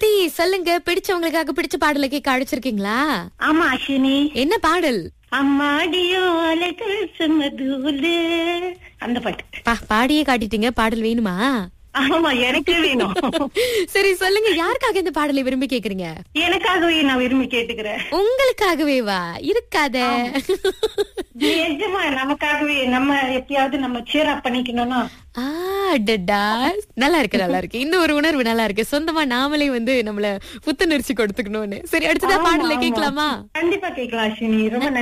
சுமதி சொல்லுங்க பிடிச்சவங்களுக்காக பிடிச்ச பாடலை கேட்க அழைச்சிருக்கீங்களா ஆமா அஸ்வினி என்ன பாடல் அம்மாடியோ அலைகள் சுமதூலு அந்த பாட்டு பா பாடியே காட்டிட்டீங்க பாடல் வேணுமா ஆமா எனக்கு வேணும் சரி சொல்லுங்க யாருக்காக இந்த பாடலை விரும்பி கேக்குறீங்க எனக்காகவே நான் விரும்பி கேட்டுக்கிறேன் உங்களுக்காகவே வா இருக்காத நிஜமா நமக்காகவே நம்ம எப்பயாவது நம்ம சேர் அப் பண்ணிக்கணும்னா ஆ, அடடா நல்லா இருக்கு நல்லா இருக்கு இந்த ஒரு உணர்வு நல்லா இருக்கு சொந்தமா நாமளே வந்து நம்மள புத்துணர்ச்சி கொடுத்துக்கணும்னு சரி அடுத்ததா ஆமா, பாடலை ஆமா. கேட்கலாமா கண்டிப்பா கேட்கலாம் அஸ்வினி ரொம்ப